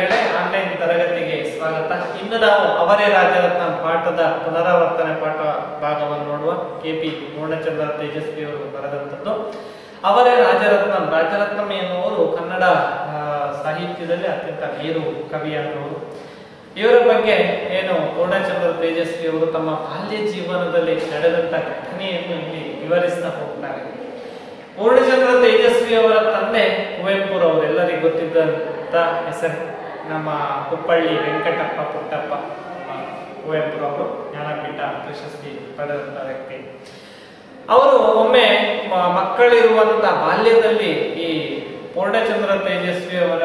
ವಿದ್ಯಾರ್ಥಿಗಳೇ ಆನ್ಲೈನ್ ತರಗತಿಗೆ ಸ್ವಾಗತ ಇಂದು ನಾವು ಅವರೇ ರಾಜರತ್ನ ಪಾಠದ ಪುನರಾವರ್ತನೆ ಪಾಠ ಭಾಗವನ್ನು ನೋಡುವ ಕೆಪಿ ಪೂರ್ಣಚಂದ್ರ ತೇಜಸ್ವಿ ಅವರು ಬರೆದಂಥದ್ದು ಅವರೇ ರಾಜರತ್ನಂ ರಾಜರತ್ನಂ ಎನ್ನುವರು ಕನ್ನಡ ಆ, ಸಾಹಿತ್ಯದಲ್ಲಿ ಅತ್ಯಂತ ಮೇರು ಕವಿಯಾದವರು ಇವರ ಬಗ್ಗೆ ಏನು ಪೂರ್ಣಚಂದ್ರ ತೇಜಸ್ವಿ ಅವರು ತಮ್ಮ ಬಾಲ್ಯ ಜೀವನದಲ್ಲಿ ನಡೆದಂತ ಘಟನೆಯನ್ನು ಇಲ್ಲಿ ವಿವರಿಸ್ತಾ ಹೋಗ್ತಾರೆ ಪೂರ್ಣಚಂದ್ರ ತೇಜಸ್ವಿ ಅವರ ತಂದೆ ಕುವೆಂಪುರವರು ಎಲ್ಲರಿಗೂ ಗೊತ್ತಿದ್ದಂತ ಹೆಸರು ನಮ್ಮ ಕುಪ್ಪಳ್ಳಿ ವೆಂಕಟಪ್ಪ ಪುಟ್ಟಪ್ಪ ಆ, ಕುವೆಂಪುರವರು ಜ್ಞಾನಪೀಠ ಪ್ರಶಸ್ತಿ ಪಡೆದಂತ ವ್ಯಕ್ತಿ ಅವರು ಒಮ್ಮೆ ಮ- ಮಕ್ಕಳಿರುವಂತ ಬಾಲ್ಯದಲ್ಲಿ ಈ ಪೂರ್ಣಚಂದ್ರ ತೇಜಸ್ವಿ ಅವರ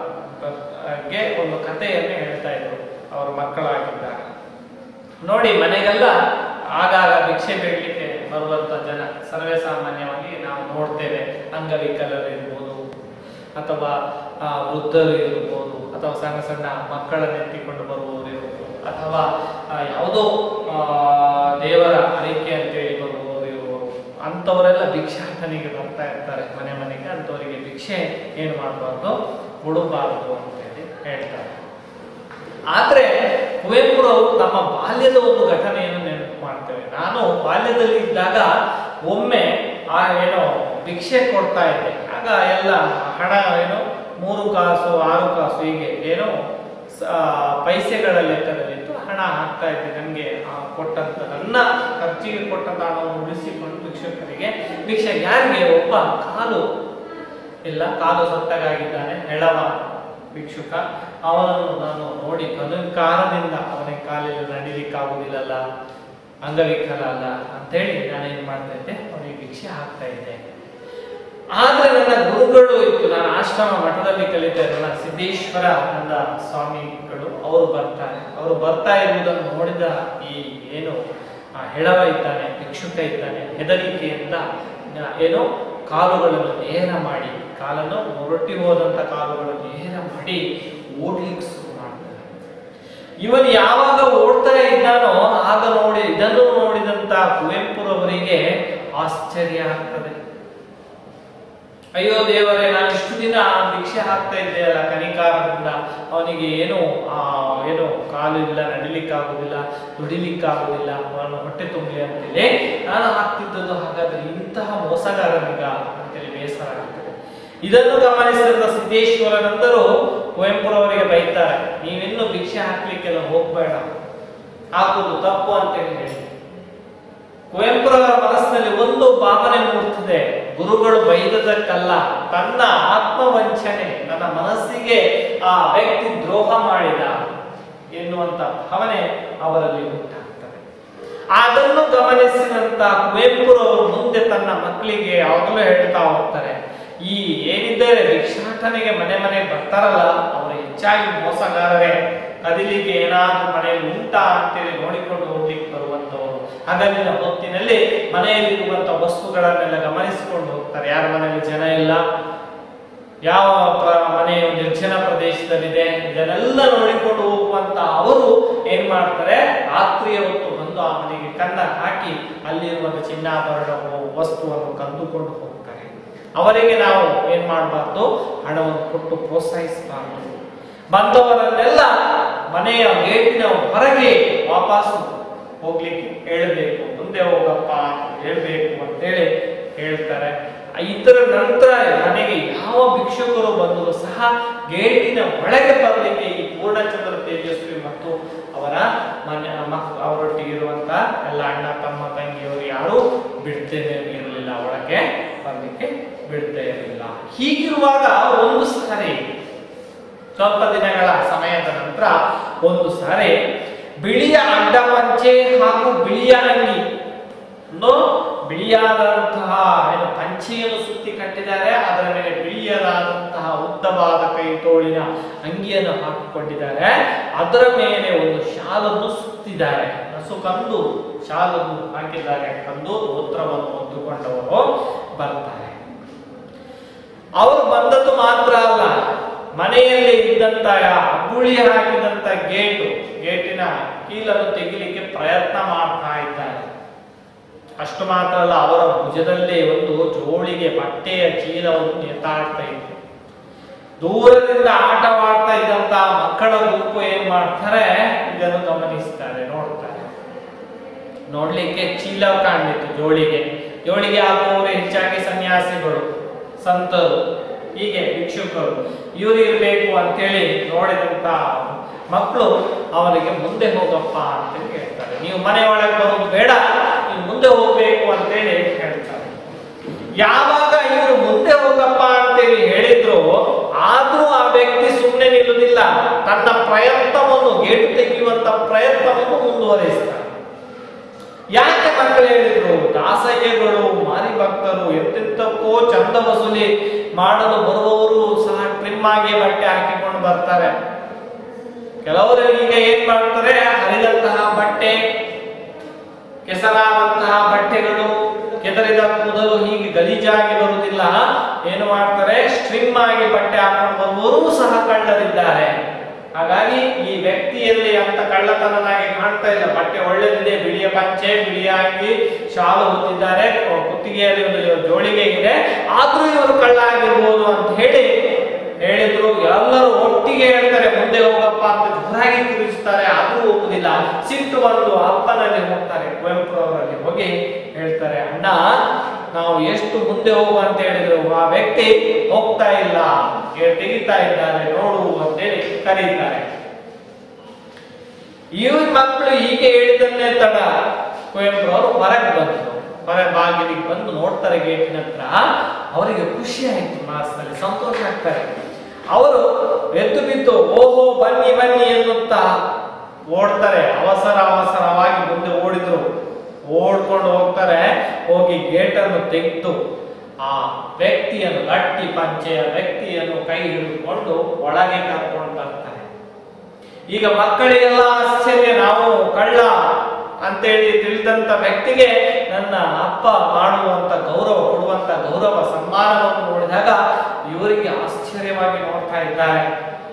ಬಗ್ಗೆ ಒಂದು ಕಥೆಯನ್ನು ಹೇಳ್ತಾ ಇದ್ರು ಅವರು ಮಕ್ಕಳಾಗಿದ್ದಾಗ ನೋಡಿ ಮನೆಗೆಲ್ಲ ಆಗಾಗ ಭಿಕ್ಷೆ ಬೇಡಲಿಕ್ಕೆ ಬರುವಂತ ಜನ ಸರ್ವೇ ಸಾಮಾನ್ಯವಾಗಿ ನಾವು ನೋಡ್ತೇವೆ ಅಂಗವಿಕಲರು ಇರ್ಬೋದು ಅಥವಾ ಆ, ವೃದ್ಧರು ಇರ್ಬೋದು ಅಥವಾ ಸಣ್ಣ ಸಣ್ಣ ಮಕ್ಕಳನ್ನು ಎತ್ತಿಕೊಂಡು ಬರುವವರು ಇರ್ಬೋದು ಅಥವಾ ಆ, ಯಾವುದೋ ಆ, ದೇವರ ಹರಕೆ ಅಂತೇಳಿ ಬರುವವರು ಇರುವವರು ಅಂಥವರೆಲ್ಲ ಭಿಕ್ಷಾಟನೆಗೆ ಬರ್ತಾ ಇರ್ತಾರೆ ಮನೆ ಮನೆಗೆ ಅಂಥವರಿಗೆ ಭಿಕ್ಷೆ ಏನು ಮಾಡಬಾರ್ದು ಕೊಡಬಾರ್ದು ಅಂತೇಳಿ ಹೇಳ್ತಾರೆ ಆದ್ರೆ ಕುವೆಂಪುರವರು ತಮ್ಮ ಬಾಲ್ಯದ ಒಂದು ಘಟನೆಯನ್ನು ನೆನಪು ಮಾಡ್ತೇವೆ ನಾನು ಬಾಲ್ಯದಲ್ಲಿ ಇದ್ದಾಗ ಒಮ್ಮೆ ಆ ಏನೋ ಭಿಕ್ಷೆ ಕೊಡ್ತಾ ಇದ್ದೆ ಆಗ ಎಲ್ಲ ಹಣ ಏನು ಮೂರು ಕಾಸು ಆರು ಕಾಸು ಹೀಗೆ ಏನೋ ಸ- ಆ, ಪೈಸೆಗಳ ಲೆಕ್ಕದಲ್ಲಿತ್ತು ಹಣ ಹಾಕ್ತಾ ಇದ್ದೆ ನನಗೆ ಕೊಟ್ಟಂತ ನನ್ನ ಖರ್ಚಿಗೆ ಕೊಟ್ಟಂತ ಹಣವನ್ನು ಉಳಿಸಿಕೊಂಡು ಭಿಕ್ಷುಕರಿಗೆ ಭಿಕ್ಷೆ ಯಾರಿಗೆ ಒಬ್ಬ ಕಾಲು ಇಲ್ಲ ಕಾಲು ಸೊಟ್ಟಗಾಗಿದ್ದಾನೆ ಹೆಳವ ಭಿಕ್ಷುಕ ಅವನನ್ನು ನಾನು ನೋಡಿ ಕಾರಣದಿಂದ ಅವನಿಗೆ ಕಾಲಿಗೆ ನಡಿಲಿಕ್ಕಾಗುದಿಲ್ಲಲ್ಲ ಅಂಗವಿಕಲ ಅಲ್ಲ ಅಂತೇಳಿ ನಾನೇನ್ ಮಾಡ್ತಾ ಇದ್ದೆ ಅವನಿಗೆ ಭಿಕ್ಷೆ ಹಾಕ್ತಾ ಇದ್ದೆ ಆದ್ರೆ ನನ್ನ ಗುರುಗಳು ಇತ್ತು ನಾನು ಆಶ್ರಮ ಮಠದಲ್ಲಿ ಕಲಿತಾ ಇದ್ದೆ ನನ್ನ ಸಿದ್ದೇಶ್ವರ ನನ್ನ ಸ್ವಾಮಿಗಳು ಅವರು ಬರ್ತಾರೆ ಅವರು ಬರ್ತಾ ಇರುವುದನ್ನು ನೋಡಿದ ಈ ಏನು ಆ ಹೆಳವ ಇದ್ದಾನೆ ಭಿಕ್ಷುಕ ಇದ್ದಾನೆ ಹೆದರಿಕೆಯಿಂದ ಆ, ಏನು ಕಾಲುಗಳನ್ನು ನೇರ ಮಾಡಿ ಕಾಲನ್ನು ಹೊರಟಿ ಹೋದಂತ ಕಾಲುಗಳನ್ನು ನೇರ ಮಾಡಿ ಓಡ್ಲಿಕ್ಕೆ ಶುರು ಮಾಡ್ತಾರೆ ಇವನು ಯಾವಾಗ ಓಡ್ತಾ ಇದ್ದಾನೋ ಆಗ ನೋಡಿ ಇದನ್ನು ನೋಡಿದಂತ ಕುವೆಂಪುರವರಿಗೆ ಆಶ್ಚರ್ಯ ಆಗ್ತದೆ ಅಯ್ಯೋ ದೇವರೇ ನಾನು ಇಷ್ಟು ದಿನ ಭಿಕ್ಷೆ ಹಾಕ್ತಾ ಇದ್ದೆ ಅಲ್ಲ ಕನಿಕಾರದಿಂದ ಅವನಿಗೆ ಏನು ಆ ಏನು ಕಾಲು ಇಲ್ಲ ನಡಿಲಿಕ್ಕಾಗುದಿಲ್ಲ ದುಡಿಲಿಕ್ಕಾಗುದಿಲ್ಲ ಅವನು ಹೊಟ್ಟೆ ತುಂಬಲಿ ಅಂತೇಳಿ ನಾನು ಹಾಕ್ತಿದ್ದದ್ದು ಹಾಗಾದ್ರೆ ಇಂತಹ ಮೋಸಗಾರನಿಗ ಅಂತೇಳಿ ಬೇಸರ ಆಗ್ತದೆ ಇದನ್ನು ಗಮನಿಸಿದ ಸಿದ್ದೇಶ್ವರನಂದರು ಕುವೆಂಪುರವರಿಗೆ ಬೈತಾರೆ ನೀವಿನ್ನು ಭಿಕ್ಷೆ ಹಾಕ್ಲಿಕ್ಕೆಲ್ಲ ಹೋಗ್ಬೇಡ ಹಾಕುದು ತಪ್ಪು ಅಂತೇಳಿ ಹೇಳಿ ಕುವೆಂಪುರವರ ಮನಸ್ಸಿನಲ್ಲಿ ಒಂದು ಭಾವನೆ ಮೂಡುತ್ತದೆ ಗುರುಗಳು ಬೈದದಕ್ಕಲ್ಲ ತನ್ನ ಆತ್ಮವಂಚನೆ ನನ್ನ ಮನಸ್ಸಿಗೆ ಆ ವ್ಯಕ್ತಿ ದ್ರೋಹ ಮಾಡಿದ ಎನ್ನುವಂತ ಭಾವನೆ ಅವರಲ್ಲಿ ಉಂಟಾಗ್ತದೆ ಅದನ್ನು ಗಮನಿಸಿದಂತ ಕುವೆಂಪುರವರು ಮುಂದೆ ತನ್ನ ಮಕ್ಕಳಿಗೆ ಯಾವಾಗಲೂ ಹೇಳ್ತಾ ಹೋಗ್ತಾರೆ ಈ ಏನಿದ್ದಾರೆ ಭಿಕ್ಷಾಟನೆಗೆ ಮನೆ ಮನೆ ಬರ್ತಾರಲ್ಲ ಅವರು ಹೆಚ್ಚಾಗಿ ಮೋಸಗಾರರೇ ಕದಿಲಿಕ್ಕೆ ಏನಾದ್ರೂ ಮನೆಯಲ್ಲಿ ಉಂಟಾ ಅಂತೇಳಿ ನೋಡಿಕೊಂಡು ಹೋಗ್ಲಿಕ್ಕೆ ಬರುವಂತವರು ಹಗಲಿನ ಹೊತ್ತಿನಲ್ಲಿ ಮನೆಯಲ್ಲಿರುವಂತ ವಸ್ತುಗಳನ್ನೆಲ್ಲ ಗಮನಿಸಿಕೊಂಡು ಹೋಗ್ತಾರೆ ಯಾರ ಮನೆಯಲ್ಲಿ ಜನ ಇಲ್ಲ ಯಾವ ಪ್ರ- ಮನೆಯು ನಿರ್ಜನ ಪ್ರದೇಶದಲ್ಲಿದೆ ಇದನ್ನೆಲ್ಲ ನೋಡಿಕೊಂಡು ಹೋಗುವಂತ ಅವರು ಏನ್ ಮಾಡ್ತಾರೆ ರಾತ್ರಿಯ ಹೊತ್ತು ಬಂದು ಆ ಮನೆಗೆ ಕನ್ನ ಹಾಕಿ ಅಲ್ಲಿರುವಂತ ಚಿನ್ನಾಭರಣವು ವಸ್ತುವನ್ನು ಕದ್ದುಕೊಂಡು ಹೋಗ್ತಾರೆ ಅವರಿಗೆ ನಾವು ಏನ್ ಮಾಡಬಾರ್ದು ಹಣವನ್ನು ಕೊಟ್ಟು ಪ್ರೋತ್ಸಾಹಿಸಬಾರ್ದು ಬಂದವರನ್ನೆಲ್ಲ ಮನೆಯ ಗೇಟಿನ ಹೊರಗೆ ವಾಪಸ್ಸು ಹೋಗ್ಲಿಕ್ಕೆ ಹೇಳ್ಬೇಕು ಮುಂದೆ ಹೋಗಪ್ಪ ಅಂತ ಹೇಳ್ಬೇಕು ಅಂತೇಳಿ ಹೇಳ್ತಾರೆ ಇದರ ನಂತರ ಮನೆಗೆ ಯಾವ ಭಿಕ್ಷುಕರು ಬಂದರೂ ಸಹ ಗೇಟಿನ ಒಳಗೆ ಬರಲಿಕ್ಕೆ ಈ ಪೂರ್ಣಚಂದ್ರ ತೇಜಸ್ವಿ ಮತ್ತು ಅವರ ಮನೆ ಮಕ್- ಅವರೊಟ್ಟಿಗಿರುವಂತ ಎಲ್ಲ ಅಣ್ಣ ತಮ್ಮ ತಂಗಿಯವರು ಯಾರು ಬಿಡ್ತೇನೆ ಇರಲಿಲ್ಲ ಒಳಗೆ ಬರಲಿಕ್ಕೆ ಬಿಡ್ತೇ ಇರಲಿಲ್ಲ ಹೀಗಿರುವಾಗ ಒಂದು ಸಾರಿ ಸ್ವಲ್ಪ ದಿನಗಳ ಸಮಯದ ನಂತರ ಒಂದು ಸಾರಿ ಬಿಳಿಯ ಅಡ್ಡಪಂಚೆ ಹಾಗೂ ಬಿಳಿಯ ಅಂಗಿ ಒಂದು ಬಿಳಿಯಾದಂತಹ ಏನು ಪಂಚೆಯನ್ನು ಸುತ್ತಿ ಕಟ್ಟಿದ್ದಾರೆ ಅದರ ಮೇಲೆ ಬಿಳಿಯದಾದಂತಹ ಉದ್ದವಾದ ಕೈ ತೋಳಿನ ಅಂಗಿಯನ್ನು ಹಾಕಿಕೊಂಡಿದ್ದಾರೆ ಅದರ ಮೇಲೆ ಒಂದು ಶಾಲನ್ನು ಸುತ್ತಿದ್ದಾರೆ ನಸು ಕಂದು ಶಾಲನ್ನು ಹಾಕಿದ್ದಾರೆ ಕಂದು ಗೋತ್ರವನ್ನು ಹೊತ್ತುಕೊಂಡವರು ಬರ್ತಾರೆ ಅವರು ಬಂದದ್ದು ಮಾತ್ರ ಅಲ್ಲ ಮನೆಯಲ್ಲಿ ಇದ್ದಂತ ಅಬ್ಬುಳಿ ಹಾಕಿದಂತ ಗೇಟು ಗೇಟಿನ ಕೀಲನ್ನು ತೆಗಿಲಿಕ್ಕೆ ಪ್ರಯತ್ನ ಮಾಡ್ತಾ ಇದ್ದಾರೆ ಅಷ್ಟು ಮಾತ್ರ ಅಲ್ಲ ಅವರ ಭುಜದಲ್ಲೇ ಒಂದು ಜೋಳಿಗೆ ಬಟ್ಟೆಯ ಚೀಲವನ್ನು ನೇತಾಡ್ತಾ ಇತ್ತು ದೂರದಿಂದ ಆಟವಾಡ್ತಾ ಇದ್ದಂತ ಮಕ್ಕಳ ಗುಂಪು ಏನ್ ಮಾಡ್ತಾರೆ ಇದನ್ನು ಗಮನಿಸ್ತಾರೆ ನೋಡ್ತಾರೆ ನೋಡ್ಲಿಕ್ಕೆ ಚೀಲ ಕಾಣಿತ್ತು ಜೋಳಿಗೆ ಜೋಳಿಗೆ ಹಾಕುವವರು ಹೆಚ್ಚಾಗಿ ಸನ್ಯಾಸಿಗಳು ಸಂತರು ಹೀಗೆ ಭಿಕ್ಷುಕರು ಇವರು ಇರಬೇಕು ಅಂತೇಳಿ ನೋಡಿದಂತ ಮಕ್ಕಳು ಅವರಿಗೆ ಮುಂದೆ ಹೋಗಪ್ಪ ಅಂತೇಳಿ ಹೇಳ್ತಾರೆ ನೀವು ಮನೆ ಒಳಗೆ ಬರೋದು ಬೇಡ ನೀವು ಮುಂದೆ ಹೋಗ್ಬೇಕು ಅಂತೇಳಿ ಹೇಳ್ತಾರೆ ಯಾವಾಗ ಇವರು ಮುಂದೆ ಹೋಗಪ್ಪ ಅಂತೇಳಿ ಹೇಳಿದ್ರು ಆದ್ರೂ ಆ ವ್ಯಕ್ತಿ ಸುಮ್ಮನೆ ನಿಲ್ಲುವುದಿಲ್ಲ ತನ್ನ ಪ್ರಯತ್ನವನ್ನು ಗೇಟು ತೆಗೆಯುವಂತ ಪ್ರಯತ್ನವನ್ನು ಮುಂದುವರಿಸ್ತಾರೆ ಯಾಕೆ ಮಕ್ಕಳು ಹೇಳಿದ್ರು ದಾಸಯ್ಯಗಳು ಮಾರಿ ಭಕ್ತರು ಎಂತೆಂತಕ್ಕೋ ಚಂದ ವಸೂಲಿ ಮಾಡಲು ಬರುವವರು ಸಹ ಟ್ರಿಮ್ ಆಗಿ ಬಟ್ಟೆ ಹಾಕಿಕೊಂಡು ಬರ್ತಾರೆ ಕೆಲವರು ಈಗ ಏನ್ ಮಾಡ್ತಾರೆ ಹರಿದಂತಹ ಬಟ್ಟೆ ಕೆಸರಾದಂತಹ ಬಟ್ಟೆಗಳು ಕೆದರಿದ ಕೂದಲು ಹೀಗೆ ಗಲೀಜಾಗಿ ಬರುವುದಿಲ್ಲ ಏನು ಮಾಡ್ತಾರೆ ಸ್ಟ್ರಿಮ್ ಆಗಿ ಬಟ್ಟೆ ಹಾಕೊಂಡು ಬರುವವರು ಸಹ ಕಳ್ಳರಿದ್ದಾರೆ ಹಾಗಾಗಿ ಈ ವ್ಯಕ್ತಿಯಲ್ಲಿ ಅಂತ ಕಳ್ಳತನನಾಗಿ ಕಾಣ್ತಾ ಇಲ್ಲ ಬಟ್ಟೆ ಒಳ್ಳೆದಿದೆ ಬಿಳಿಯ ಪಂಚೆ ಬಿಳಿಯ ಅಂಗಿ ಶಾಲು ಹೊತ್ತಿದ್ದಾರೆ ಕುತ್ತಿಗೆಯಲ್ಲಿ ಒಂದು ಜೋಳಿಗೆ ಇದೆ ಆದ್ರೂ ಇವರು ಕಳ್ಳ ಆಗಿರ್ಬೋದು ಅಂತ ಹೇಳಿ ಹೇಳಿದ್ರು ಎಲ್ಲರೂ ಒಟ್ಟಿಗೆ ಹೇಳ್ತಾರೆ ಮುಂದೆ ಹೋಗಪ್ಪ ಅಂತ ಜೋರಾಗಿ ತಿರುಗಿಸ್ತಾರೆ ಆದ್ರೂ ಹೋಗುದಿಲ್ಲ ಸಿಟ್ಟು ಬಂದು ಅಪ್ಪನಲ್ಲಿ ಹೋಗ್ತಾರೆ ಕುವೆಂಪು ಅವರಲ್ಲಿ ಹೋಗಿ ಹೇಳ್ತಾರೆ ಅಣ್ಣ ನಾವು ಎಷ್ಟು ಮುಂದೆ ಹೋಗುವ ಅಂತ ಹೇಳಿದ್ರು ಆ ವ್ಯಕ್ತಿ ಹೋಗ್ತಾ ಇಲ್ಲ ಏ, ತೆಗಿತಾ ಇದ್ದಾರೆ ನೋಡು ಅಂತೇಳಿ ಕರೀತಾರೆ ಈ ಮಕ್ಕಳು ಹೀಗೆ ಹೇಳಿದನ್ನೇ ತಡ ಕುವೆಂಪು ಅವರು ಹೊರಗೆ ಬಂದರು ಹೊರ ಬಾಗಿಲಿಗೆ ಬಂದು ನೋಡ್ತಾರೆ ಗೇಟಿನ ಹತ್ರ ಅವರಿಗೆ ಖುಷಿ ಆಯ್ತು ಮಾಸದಲ್ಲಿ ಸಂತೋಷ ಆಗ್ತಾರೆ ಅವರು ಎದ್ದು ಬಿದ್ದು ಓಹೋ ಬನ್ನಿ ಬನ್ನಿ ಎನ್ನುತ್ತಾ ಓಡ್ತಾರೆ ಅವಸರ ಅವಸರವಾಗಿ ಮುಂದೆ ಓಡಿದ್ರು ಓಡ್ಕೊಂಡು ಹೋಗ್ತಾರೆ ಹೋಗಿ ಗೇಟನ್ನು ತೆಗೆದು ಆ ವ್ಯಕ್ತಿಯನ್ನು ಗಟ್ಟಿ ಪಂಚೆಯ ವ್ಯಕ್ತಿಯನ್ನು ಕೈ ಹಿಡಿದುಕೊಂಡು ಒಳಗೆ ಕರ್ಕೊಂಡು ಬರ್ತಾರೆ ಈಗ ಮಕ್ಕಳಿಗೆಲ್ಲ ಆಶ್ಚರ್ಯ ನಾವು ಕಳ್ಳ ಅಂತೇಳಿ ತಿಳಿದಂತ ವ್ಯಕ್ತಿಗೆ ನನ್ನ ಅಪ್ಪ ಮಾಡುವಂತ ಗೌರವ ಕೊಡುವಂತ ಗೌರವ ಸನ್ಮಾನವನ್ನು ನೋಡಿದಾಗ ಇವರಿಗೆ ಆಶ್ಚರ್ಯವಾಗಿ ನೋಡ್ತಾ ಇದ್ದಾರೆ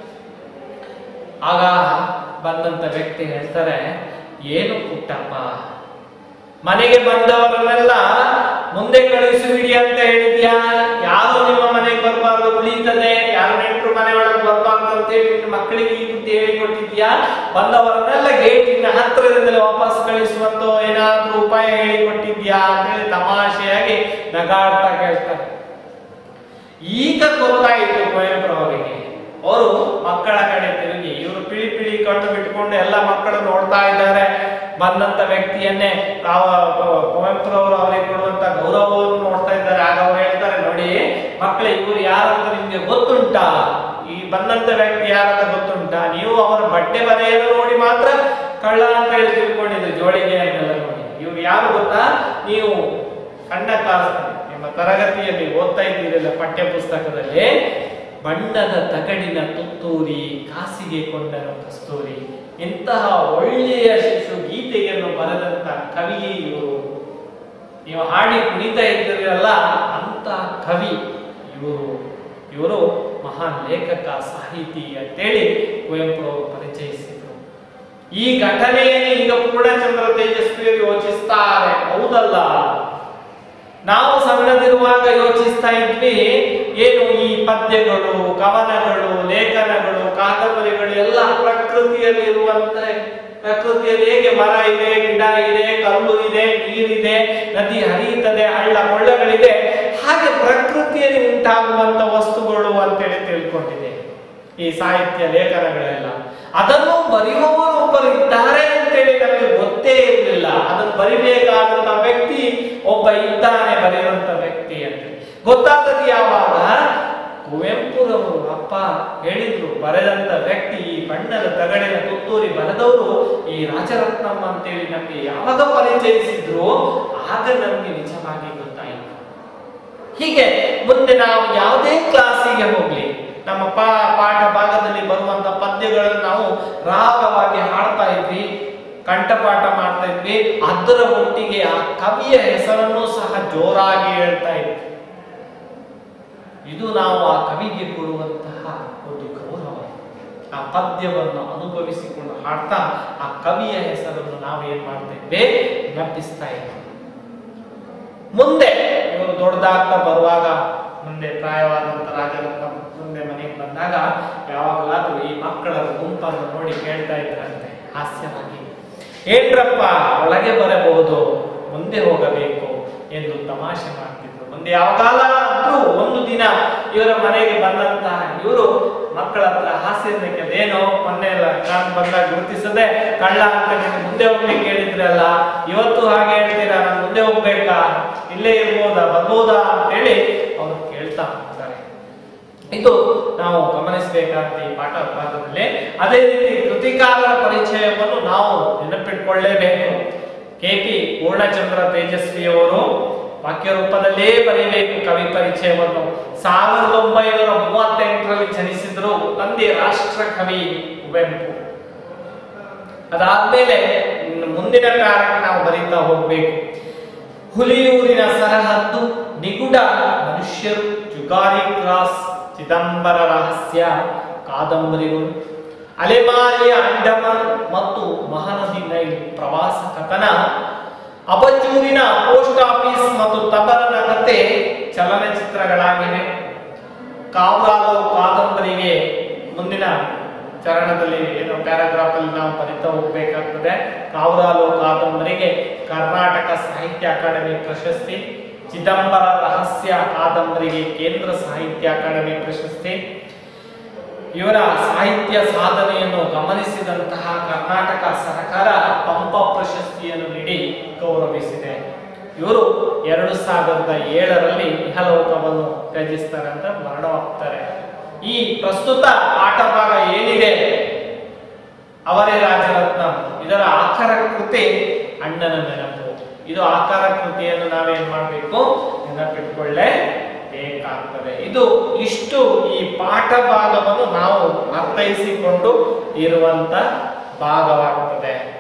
ಆಗ ಬಂದಂತ ವ್ಯಕ್ತಿ ಹೇಳ್ತಾರೆ ಏನು ಪುಟ್ಟಪ್ಪ ಮನೆಗೆ ಬಂದವರನ್ನೆಲ್ಲ ಮುಂದೆ ಕಳುಹಿಸುವಿಡಿ ಅಂತ ಹೇಳಿದ್ಯಾ ಯಾರು ನಿಮ್ಮ ಮನೆಗೆ ಬರಬಾರ್ದು ಉಳಿತದೆ ಯಾರು ನೆಂಟರು ಮನೆ ಒಳಗೆ ಬರಬಾರ್ದು ಅಂತ ಹೇಳಿ ನಿನ್ನ ಮಕ್ಕಳಿಗೆ ಈ ಬುದ್ಧಿ ಹೇಳಿಕೊಟ್ಟಿದ್ಯಾ ಬಂದವರನ್ನೆಲ್ಲ ಗೇಟಿನ ಹತ್ತಿರದಿಂದಲೇ ವಾಪಸ್ ಕಳಿಸುವಂತ ಏನಾದ್ರೂ ಉಪಾಯ ಹೇಳಿಕೊಟ್ಟಿದ್ಯಾ ಅಂತ ಹೇಳಿ ತಮಾಷೆಯಾಗಿ ನಗಾಡ್ತಾ ಕೇಳ್ತಾರೆ ಈಗ ಗೊತ್ತಾಯಿತು ಕುವೆಂಪು ಅವರಿಗೆ ಅವರು ಮಕ್ಕಳ ಕಡೆ ತಿರುಗಿ ಇವರು ಪಿಳಿ ಪಿಳಿ ಕಣ್ಣು ಬಿಟ್ಕೊಂಡು ಎಲ್ಲ ಮಕ್ಕಳು ನೋಡ್ತಾ ಇದ್ದಾರೆ ಬಂದಂತ ವ್ಯಕ್ತಿಯನ್ನೇ ತಾವ ಕುವೆಂಪುರವರು ಅವರಿಗೆ ಕೊಡುವಂತ ಗೌರವವನ್ನು ನೋಡ್ತಾ ಇದ್ದಾರೆ ಆಗ ಅವ್ರು ಹೇಳ್ತಾರೆ ನೋಡಿ ಮಕ್ಕಳೇ ಇವರು ಯಾರಂತ ನಿಮ್ಗೆ ಗೊತ್ತುಂಟಾ ಈ ಬಂದಂತ ವ್ಯಕ್ತಿ ಯಾರಂತ ಗೊತ್ತುಂಟಾ ನೀವು ಅವರ ಬಟ್ಟೆ ಬರೆಯನ್ನು ನೋಡಿ ಮಾತ್ರ ಕಳ್ಳ ಅಂತ ಹೇಳಿ ತಿಳ್ಕೊಂಡಿದ್ರು ಜೋಳಿಗೆಯನ್ನೆಲ್ಲ ನೋಡಿ ಇವ್ರು ಯಾರು ಗೊತ್ತಾ ನೀವು ಸಣ್ಣ ಕ್ಲಾಸ್ ನಿಮ್ಮ ತರಗತಿಯಲ್ಲಿ ಓದ್ತಾ ಇದ್ದೀರಲ್ಲ ಪಠ್ಯ ಪುಸ್ತಕದಲ್ಲಿ ಬಣ್ಣದ ತಗಡಿನ ತುತ್ತೂರಿ ಕಾಸಿಗೆ ಕೊಂಡನು ಕಸ್ತೂರಿ ಇಂತಹ ಒಳ್ಳೆಯ ಶಿಶು ಗೀತೆಯನ್ನು ಬರೆದಂತ ಕವಿಯೇ ಇವರು ನೀವು ಹಾಡಿ ಕುಣಿತಾ ಇದ್ದೀರಲ್ಲ ಅಂತ ಕವಿ ಇವರು ಇವರು ಮಹಾನ್ ಲೇಖಕ ಸಾಹಿತಿ ಅಂತೇಳಿ ಕುವೆಂಪು ಅವರು ಪರಿಚಯಿಸಿದರು ಈ ಘಟನೆಯನ್ನು ಈಗ ಪೂರ್ಣಚಂದ್ರ ತೇಜಸ್ವಿಯರು ಯೋಚಿಸ್ತಾರೆ ಹೌದಲ್ಲ ನಾವು ಸಣ್ಣದಿರುವಾಗ ಯೋಚಿಸ್ತಾ ಇದ್ವಿ ಏನು ಈ ಪದ್ಯಗಳು ಕವನಗಳು ಲೇಖನಗಳು ಕಾದಂಬರಿಗಳು ಎಲ್ಲ ಪ್ರಕೃತಿಯಲ್ಲಿ ಇರುವಂತ ಪ್ರಕೃತಿಯಲ್ಲಿ ಹೇಗೆ ಮರ ಇದೆ ಗಿಡ ಇದೆ ಕಲ್ಲು ಇದೆ ನೀರಿದೆ ನದಿ ಹರಿಯುತ್ತದೆ ಹಳ್ಳ ಕೊಳ್ಳಗಳಿದೆ ಹಾಗೆ ಪ್ರಕೃತಿಯಲ್ಲಿ ಉಂಟಾಗುವಂತ ವಸ್ತುಗಳು ಅಂತೇಳಿ ತಿಳ್ಕೊಂಡಿದೆ ಈ ಸಾಹಿತ್ಯ ಲೇಖನಗಳೆಲ್ಲ ಅದನ್ನು ಬರೆಯುವವರು ಒಬ್ಬರು ಇದ್ದಾರೆ ಅಂತೇಳಿ ನಮಗೆ ಗೊತ್ತೇ ಇರಲಿಲ್ಲ ಅದನ್ನು ಬರಿಬೇಕಾದಂತ ವ್ಯಕ್ತಿ ಒಬ್ಬ ಇದ್ದಾನೆ ಬರೆಯುವಂತ ವ್ಯಕ್ತಿ ಅಂತ ಗೊತ್ತಾದದ್ದು ಯಾವಾಗ ಕುವೆಂಪುರವರು ಅಪ್ಪ ಹೇಳಿದ್ರು ಬರೆದಂತ ವ್ಯಕ್ತಿ ಈ ಬಣ್ಣದ ತಗಡಿನ ತುತ್ತೂರಿ ಬರೆದವರು ಈ ರಾಜರತ್ನಂ ಅಂತೇಳಿ ನಮಗೆ ಯಾವಾಗ ಪರಿಚಯಿಸಿದ್ರು ಆಗ ನಮಗೆ ನಿಜವಾಗಿ ಗೊತ್ತಾಯಿತು ಹೀಗೆ ಮುಂದೆ ನಾವು ಯಾವುದೇ ಕ್ಲಾಸಿಗೆ ಹೋಗ್ಲಿ ನಮ್ಮ ಪಾ ಪಾಠ ಭಾಗದಲ್ಲಿ ಬರುವಂತ ಪದ್ಯಗಳನ್ನು ನಾವು ರಾಗವಾಗಿ ಹಾಡ್ತಾ ಇದ್ವಿ ಕಂಠಪಾಠ ಮಾಡ್ತಾ ಇದ್ವಿ ಅದರ ಒಟ್ಟಿಗೆ ಆ ಕವಿಯ ಹೆಸರನ್ನು ಸಹ ಜೋರಾಗಿ ಹೇಳ್ತಾ ಇದ್ವಿ ಇದು ನಾವು ಆ ಕವಿಗೆ ಕೊಡುವಂತಹ ಒಂದು ಗೌರವ ಆ ಪದ್ಯವನ್ನು ಅನುಭವಿಸಿಕೊಂಡು ಹಾಡ್ತಾ ಆ ಕವಿಯ ಹೆಸರನ್ನು ನಾವು ಏನ್ ಮಾಡ್ತಾ ಇದ್ವಿ ನಟಿಸ್ತಾ ಇದ್ವಿ ಮುಂದೆ ಇವರು ದೊಡ್ಡದಾಗ್ತಾ ಬರುವಾಗ ಮುಂದೆ ಪ್ರಾಯವಾದಂತ ರಾಜರತ್ನ ಮುಂದೆ ಮನೆಗೆ ಬಂದಾಗ ಯಾವಾಗಲಾದ್ರೂ ಈ ಮಕ್ಕಳ ಗುಂಪನ್ನು ನೋಡಿ ಕೇಳ್ತಾ ಇದ್ರಂತೆ ಹಾಸ್ಯವಾಗಿ ಏನ್ರಪ್ಪ ಒಳಗೆ ಬರಬಹುದು ಮುಂದೆ ಹೋಗಬೇಕು ಎಂದು ತಮಾಷೆ ಮಾಡ್ತಿದ್ರು ಮುಂದೆ ಯಾವಾಗಲಾದ್ರೂ ಒಂದು ದಿನ ಇವರ ಮನೆಗೆ ಬಂದಂತಹ ಇವರು ಮಕ್ಕಳ ಹತ್ರ ಹಾಸ್ಯದ ಅದೇನೋ ಮೊನ್ನೆ ಎಲ್ಲ ನಾನು ಬಂದಾಗ ಗುರುತಿಸದೆ ಕಳ್ಳ ಅಂತ ನೀನು ಮುಂದೆ ಹೋಗ್ಲಿಕ್ಕೆ ಹೇಳಿದ್ರಲ್ಲ ಇವತ್ತು ಹಾಗೆ ಹೇಳ್ತೀರಾ ನಾನು ಮುಂದೆ ಹೋಗ್ಬೇಕಾ ಇಲ್ಲೇ ಇರ್ಬೋದಾ ಬರ್ಬೋದಾ ಅಂತೇಳಿ ಅವರು ಕೇಳ್ತಾ ಹೋಗ್ತಾರೆ ಇದು ನಾವು ಗಮನಿಸಬೇಕಾದ ಈ ಪಾಠ ಭಾಗದಲ್ಲಿ ಅದೇ ರೀತಿ ಕೃತಿಕಾರರ ಪರಿಚಯವನ್ನು ನಾವು ನೆನಪಿಟ್ಕೊಳ್ಳೇಬೇಕು ಕೆ ಪಿ ಪೂರ್ಣಚಂದ್ರ ತೇಜಸ್ವಿಯವರು ವಾಕ್ಯ ರೂಪದಲ್ಲೇ ಬರೀಬೇಕು ಕವಿ ಪರಿಚಯವನ್ನು ಸಾವಿರದ ಒಂಬೈನೂರ ಮೂವತ್ತೆಂಟರಲ್ಲಿ ಜನಿಸಿದ್ರು ತಂದೆ ರಾಷ್ಟ್ರ ಕವಿ ಕುವೆಂಪು ಅದಾದ್ಮೇಲೆ ಇನ್ನು ಮುಂದಿನ ಕಾರಣ ನಾವು ಬರೀತಾ ಹೋಗ್ಬೇಕು ಹುಲಿಯೂರಿನ ಸರಹದ್ದು ನಿಗುಡ ಮನುಷ್ಯರು ಜುಗಾರಿ ಕ್ರಾಸ್ ಚಿದಂಬರ ರಹಸ್ಯ ಕಾದಂಬರಿಗಳು ಅಲೆಮಾರಿಯ ಅಂಡಮಾನ್ ಮತ್ತು ಮಹಾನದಿ ನೈಲ್ ಪ್ರವಾಸ ಕಥನ ಅಬಚೂರಿನ ಪೋಸ್ಟ್ ಆಫೀಸ್ ಮತ್ತು ತಬರನ ಕತೆ ಚಲನಚಿತ್ರಗಳಾಗಿವೆ ಕಾವ್ರಾಲು ಕಾದಂಬರಿಗೆ ಮುಂದಿನ ಚರಣದಲ್ಲಿ ಏನು ಪ್ಯಾರಾಗ್ರಾಫ್ ಅಲ್ಲಿ ನಾವು ಬರಿತಾ ಹೋಗ್ಬೇಕಾಗ್ತದೆ ಕಾವ್ರಾಲು ಕಾದಂಬರಿಗೆ ಕರ್ನಾಟಕ ಸಾಹಿತ್ಯ ಅಕಾಡೆಮಿ ಪ್ರಶಸ್ತಿ ಚಿದಂಬರ ರಹಸ್ಯ ಕಾದಂಬರಿಗೆ ಕೇಂದ್ರ ಸಾಹಿತ್ಯ ಅಕಾಡೆಮಿ ಪ್ರಶಸ್ತಿ ಇವರ ಸಾಹಿತ್ಯ ಸಾಧನೆಯನ್ನು ಗಮನಿಸಿದಂತಹ ಕರ್ನಾಟಕ ಸರ್ಕಾರ ಪಂಪ ಪ್ರಶಸ್ತಿಯನ್ನು ನೀಡಿ ಗೌರವಿಸಿದೆ ಇವರು ಎರಡು ಸಾವಿರದ ಏಳರಲ್ಲಿ ಇಹಲೋಕವನ್ನು ತ್ಯಜಿಸ್ತಾರೆ ಅಂತ ಮರಣವಾಗ್ತಾರೆ ಈ ಪ್ರಸ್ತುತ ಪಾಠ ಭಾಗ ಏನಿದೆ ಅವರೇ ರಾಜರತ್ನ ಇದರ ಆಕಾರ ಕೃತಿ ಅಣ್ಣನ ನೆನಪು ಇದು ಆಕಾರ ಕೃತಿಯನ್ನು ನಾವೇನ್ ಮಾಡಬೇಕು ನೆನಪಿಟ್ಕೊಳ್ಳೇ ಬೇಕಾಗ್ತದೆ ಇದು ಇಷ್ಟು ಈ ಪಾಠ ಭಾಗವನ್ನು ನಾವು ಅರ್ಥೈಸಿಕೊಂಡು ಇರುವಂತ ಭಾಗವಾಗ್ತದೆ